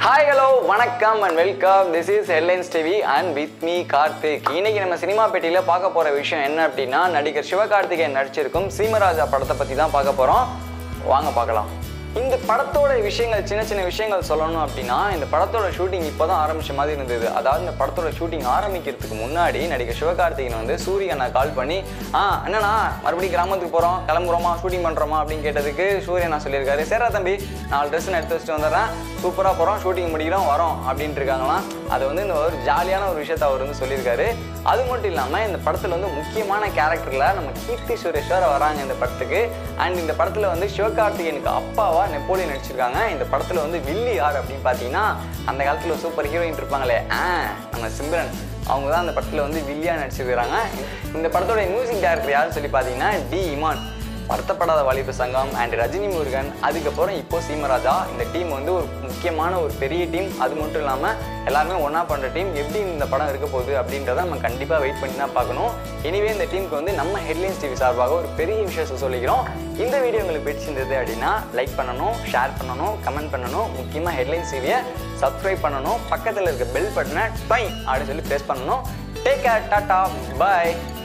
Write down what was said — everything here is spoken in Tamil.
ஹாய் ஹலோ வணக்கம் and welcome this is headlines TV and with me Karthik இன்னைக்கு நம்ம சினிமா பெட்டியில் பார்க்க போகிற விஷயம் என்ன அப்படின்னா நடிகர் சிவகார்த்திகேயன் நடிச்சிருக்கும் சீமராஜா படத்தை பற்றி தான் பார்க்க போகிறோம் வாங்க பார்க்கலாம் இந்த படத்தோட விஷயங்கள் சின்ன சின்ன விஷயங்கள் சொல்லணும் அப்படின்னா இந்த படத்தோட ஷூட்டிங் இப்போ தான் ஆரம்பிச்ச மாதிரி இருந்தது அதாவது இந்த படத்தோட ஷூட்டிங் ஆரம்பிக்கிறதுக்கு முன்னாடி நடிகர் சிவகார்த்திகேயன் வந்து சூரிய அண்ணா கால் பண்ணி ஆ என்னண்ணா மறுபடியும் கிராமத்துக்கு போகிறோம் கிளம்புறோமா ஷூட்டிங் பண்ணுறோமா அப்படின்னு கேட்டதுக்கு சூரியன் நான் சொல்லியிருக்காரு சரிடா தம்பி நாலு ட்ரெஸ் எடுத்து வச்சுட்டு வந்துடுறேன் சூப்பராக போகிறோம் ஷூட்டிங் முடிக்கிறோம் வரோம் அப்படின்ட்டு இருக்காங்களாம் அது வந்து இந்த ஒரு ஜாலியான ஒரு விஷயத்த அவர் வந்து சொல்லியிருக்காரு அது மட்டும் இல்லாமல் இந்த படத்தில் வந்து முக்கியமான கேரக்டரில் நம்ம கீர்த்தி சுரேஷ் வேற வராங்க இந்த படத்துக்கு அண்ட் இந்த படத்தில் வந்து சிவகார்த்திகேயனுக்கு அப்பாவா நெப்போலியன் நடிச்சிருக்காங்க இந்த படத்தில் வந்து வில்லி யார் அப்படின்னு பார்த்தீங்கன்னா அந்த காலத்தில் சூப்பர் ஹீரோயின் இருப்பாங்களே ஆ நம்ம சிம்ரன் அவங்க தான் அந்த படத்தில் வந்து வில்லியா நடிச்சிருக்கிறாங்க இந்த படத்தோட மியூசிக் டைரக்டர் யாருன்னு சொல்லி பார்த்தீங்கன்னா டி இமான் வருத்தப்படாத வாலிப சங்கம் அண்ட் ரஜினி முருகன் அதுக்கப்புறம் இப்போ சீமராஜா இந்த டீம் வந்து ஒரு முக்கியமான ஒரு பெரிய டீம் அது மட்டும் இல்லாமல் எல்லாருமே ஒன்றா பண்ணுற டீம் எப்படி இந்த படம் இருக்க போகுது அப்படின்றத நம்ம கண்டிப்பாக வெயிட் பண்ணி தான் பார்க்கணும் எனிவே இந்த டீமுக்கு வந்து நம்ம ஹெட்லைன்ஸ் டிவி சார்பாக ஒரு பெரிய விஷயத்தை சொல்லிக்கிறோம் இந்த வீடியோ உங்களுக்கு பிடிச்சிருந்தது அப்படின்னா லைக் பண்ணணும் ஷேர் பண்ணணும் கமெண்ட் பண்ணணும் முக்கியமாக ஹெட்லைன்ஸ் டிவியை சப்ஸ்கிரைப் பண்ணணும் பக்கத்தில் இருக்க பெல் பட்டனை டொய் அப்படின்னு சொல்லி ப்ரெஸ் பண்ணணும் டேக் கேர் டாட்டா பாய்